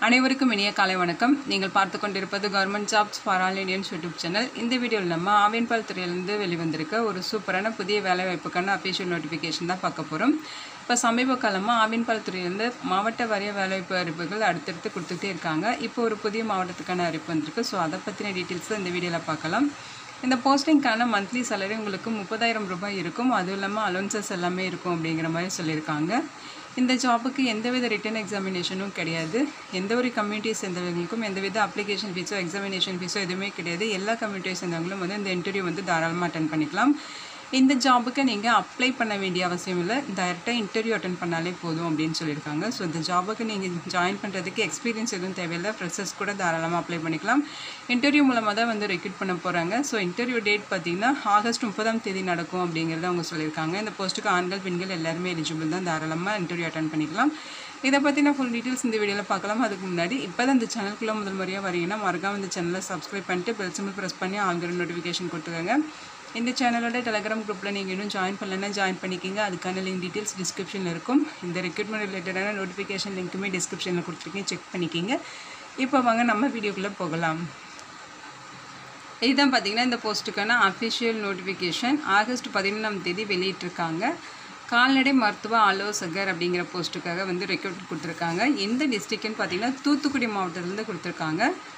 அனைவருக்கும் இனிய காலை வணக்கம் நீங்கள் பார்த்து கொண்டிருப்பது government jobs for all Indians YouTube channel இந்த வீடியோவில் நம்ம ஆவின்பால் துறையிலிருந்து வெளிவந்திருக்க ஒரு சூப்பரான புதிய வேலைவாய்ப்புக்கான அஃபிஷியல் நோட்டிஃபிகேஷன் தான் பார்க்க போகிறோம் இப்போ சமீப காலமாக ஆவின்பால் துறையிலிருந்து மாவட்ட வாரிய வேலைவாய்ப்பு அறிவிப்புகள் அடுத்தடுத்து கொடுத்துட்டே இருக்காங்க இப்போ ஒரு புதிய மாவட்டத்துக்கான அறிவிப்பு வந்திருக்கு ஸோ அதை பற்றின டீட்டெயில்ஸ் தான் இந்த வீடியோவில் பார்க்கலாம் இந்த போஸ்டிங்க்கான மந்த்லி சேலரி உங்களுக்கு முப்பதாயிரம் ரூபாய் இருக்கும் அதுவும் இல்லாமல் அலோன்சஸ் எல்லாமே இருக்கும் அப்படிங்கிற மாதிரி சொல்லியிருக்காங்க இந்த ஜாபுக்கு எந்தவித ரிட்டன் எக்ஸாமினேஷனும் கிடையாது எந்த ஒரு கம்யூனிட்டியை சேர்ந்தவங்களுக்கும் எந்தவித அப்ளிகேஷன் ஃபீஸோ எக்ஸாமினேஷன் ஃபீஸோ எதுவுமே கிடையாது எல்லா கம்யூனிட்டியை சேர்ந்தவங்களும் வந்து இந்த இன்டர்வியூ வந்து தாராளமாக அட்டன் பண்ணிக்கலாம் இந்த ஜாபுக்கு நீங்கள் அப்ளை பண்ண வேண்டிய அவசியம் இல்லை டைரெக்டாக இன்டர்வியூ அட்டன் பண்ணாலே போதும் அப்படின்னு சொல்லியிருக்காங்க ஸோ இந்த ஜாபுக்கு நீங்கள் ஜாயின் பண்ணுறதுக்கு எக்ஸ்பீரியன்ஸ் எதுவும் தேவையில்லை ஃப்ரெஷர்ஸ் கூட தாராளமாக அப்ளை பண்ணிக்கலாம் இன்டர்வியூ மூலமாக தான் வந்து ரெக்ரூட் பண்ண போகிறாங்க ஸோ இன்டர்வியூ டேட் பார்த்தீங்கன்னா ஆகஸ்ட் முப்பதாம் தேதி நடக்கும் அப்படிங்கிறத அவங்க சொல்லியிருக்காங்க இந்த போஸ்ட்டுக்கு ஆண்கள் பெண்கள் எல்லாருமே எலிஜிபிள் தான் தாராளமாக இன்டர்வியூ அட்டன் பண்ணிக்கலாம் இதை பற்றின ஃபுல் டீட்டெயில்ஸ் இந்த வீடியோவில் பார்க்கலாம் அதுக்கு முன்னாடி இப்போ தான் இந்த சேனலுக்குள்ளே முதல் முறையாக வரீங்கன்னா மறக்காம இந்த சேனலை சப்ஸ்கிரைப் பண்ணிட்டு பெல் சிம்பிள் ப்ரெஸ் பண்ணி ஆல்கிற நோட்டிஃபிகேஷன் கொடுத்துக்கோங்க இந்த சேனலோட டெலகிராம் குரூப்பில் நீங்கள் இன்னும் ஜாயின் பண்ணலன்னா ஜாயின் பண்ணிக்கிங்க அதுக்கான லிங்க் டீட்டெயில்ஸ் டிஸ்கிரிப்ஷனில் இருக்கும் இந்த ரெக்ரூட்மெண்ட் ரிலேட்டடான நோட்டிஃபிகேஷன் லிங்க்குமே டிஸ்கிரிப்ஷனில் கொடுத்துருக்கேன் செக் பண்ணிக்கிங்க இப்போ வாங்க நம்ம வீடியோக்குள்ளே போகலாம் இதுதான் பார்த்தீங்கன்னா இந்த போஸ்ட்டுக்கான அஃபிஷியல் நோட்டிஃபிகேஷன் ஆகஸ்ட் பதினொன்றாம் தேதி வெளியிட்டிருக்காங்க கால்நடை மருத்துவ ஆலோசகர் அப்படிங்கிற போஸ்ட்டுக்காக வந்து ரெக்ரூட் கொடுத்துருக்காங்க எந்த டிஸ்ட்ரிக்ட்னு பார்த்தீங்கன்னா தூத்துக்குடி மாவட்டத்திலேருந்து கொடுத்துருக்காங்க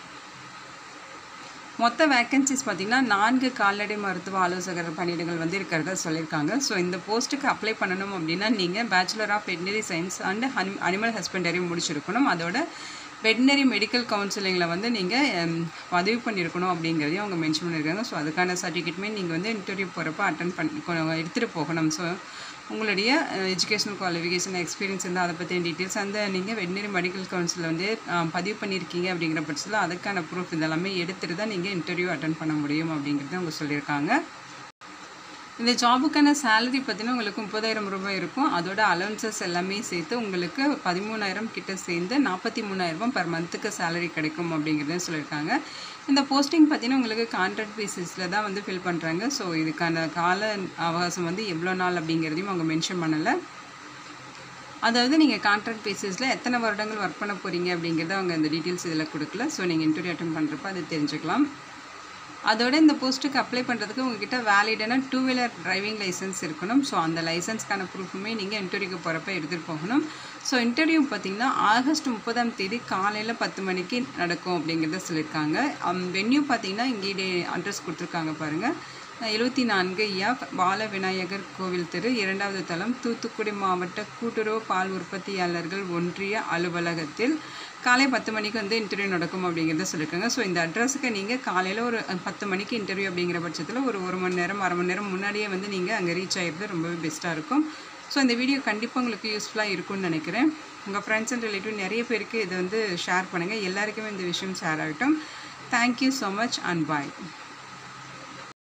மொத்த வேக்கன்சிஸ் பார்த்திங்கன்னா நான்கு கால்நடை மருத்துவ ஆலோசகர் பணியிடங்கள் வந்து இருக்கிறதா சொல்லியிருக்காங்க ஸோ இந்த போஸ்ட்டுக்கு அப்ளை பண்ணணும் அப்படின்னா நீங்கள் bachelor of veterinary science and animal husbandry முடிச்சிருக்கணும் அதோட வெட்டினரி மெடிக்கல் கவுன்சிலிங்கில் வந்து நீங்கள் பதிவு பண்ணியிருக்கணும் அப்படிங்கிறதையும் அவங்க மென்ஷன் பண்ணியிருக்காங்க ஸோ அதுக்கான சர்டிஃபிகேட்டுமே நீங்கள் வந்து இன்டர்வியூ போகிறப்ப அட்டன் பண்ணி எடுத்துகிட்டு போகணும் ஸோ உங்களுடைய எஜுகேஷனல் குவாலிஃபிகேஷன் எக்ஸ்பீரியன்ஸ் இருந்தால் அதை பற்றின டீட்டெயில்ஸ் அந்த நீங்கள் வெட்னரி மெடிக்கல் கவுன்சிலில் வந்து பதிவு பண்ணியிருக்கீங்க அப்படிங்கிற பட்சத்தில் அதுக்கான ப்ரூஃப் இதெல்லாமே எடுத்துகிட்டு தான் நீங்கள் இன்டர்வியூ அட்டன் பண்ண முடியும் அப்படிங்கிறத அவங்க சொல்லியிருக்காங்க இந்த ஜாபுக்கான சேலரி பார்த்தீங்கன்னா உங்களுக்கு முப்பதாயிரம் ரூபாய் இருக்கும் அதோட அலவன்சஸ் எல்லாமே சேர்த்து உங்களுக்கு பதிமூணாயிரம் கிட்ட சேர்ந்து நாற்பத்தி மூணாயிரம் பர் மந்த்துக்கு சேலரி கிடைக்கும் அப்படிங்கிறத சொல்லியிருக்காங்க இந்த போஸ்டிங் பார்த்தீங்கன்னா உங்களுக்கு கான்ட்ராக்ட் பேசிஸில் தான் வந்து ஃபில் பண்ணுறாங்க ஸோ இதுக்கான கால அவகாசம் வந்து எவ்வளோ நாள் அப்படிங்கிறதையும் அவங்க மென்ஷன் பண்ணலை அதாவது நீங்கள் கான்ட்ராக்ட் பேசிஸில் எத்தனை வருடங்கள் ஒர்க் பண்ண போகிறீங்க அப்படிங்கிறத அவங்க அந்த டீட்டெயில்ஸ் இதில் கொடுக்கல ஸோ நீங்கள் இன்டர்வியூ அட்டன் பண்ணுறப்ப அது தெரிஞ்சுக்கலாம் அதோட இந்த போஸ்ட்டுக்கு அப்ளை பண்ணுறதுக்கு உங்ககிட்ட வேலிடான டூ வீலர் டிரைவிங் லைசன்ஸ் இருக்கணும் ஸோ அந்த லைசன்ஸ்க்கான ப்ரூஃபுமே நீங்கள் இன்டர்வியூக்கு போகிறப்ப எடுத்துகிட்டு போகணும் ஸோ இன்டர்வியூ பார்த்திங்கன்னா ஆகஸ்ட் முப்பதாம் தேதி காலையில் பத்து மணிக்கு நடக்கும் அப்படிங்கிறத சொல்லியிருக்காங்க வென்யூ பார்த்திங்கன்னா இங்கே அட்ரஸ் கொடுத்துருக்காங்க பாருங்கள் எழுபத்தி நான்கு யா பால விநாயகர் கோவில் தெரு இரண்டாவது தளம் தூத்துக்குடி மாவட்ட கூட்டுறவு பால் உற்பத்தியாளர்கள் ஒன்றிய அலுவலகத்தில் காலை பத்து மணிக்கு வந்து இன்டர்வியூ நடக்கும் அப்படிங்கிறத சொல்லியிருக்காங்க ஸோ இந்த அட்ரஸுக்கு நீங்கள் காலையில் ஒரு பத்து மணிக்கு இன்டர்வியூ அப்படிங்கிற பட்சத்தில் ஒரு ஒரு மணி நேரம் அரை மணி நேரம் முன்னாடியே வந்து நீங்கள் அங்கே ரீச் ஆகிடுறது ரொம்பவே பெஸ்ட்டாக இருக்கும் ஸோ இந்த வீடியோ கண்டிப்பாக உங்களுக்கு யூஸ்ஃபுல்லாக இருக்கும்னு நினைக்கிறேன் உங்கள் ஃப்ரெண்ட்ஸ் அண்ட் ரிலேட்டிவ் நிறைய பேருக்கு இதை வந்து ஷேர் பண்ணுங்கள் எல்லாருக்குமே இந்த விஷயம் ஷேர் ஆகட்டும் thank you so much and bye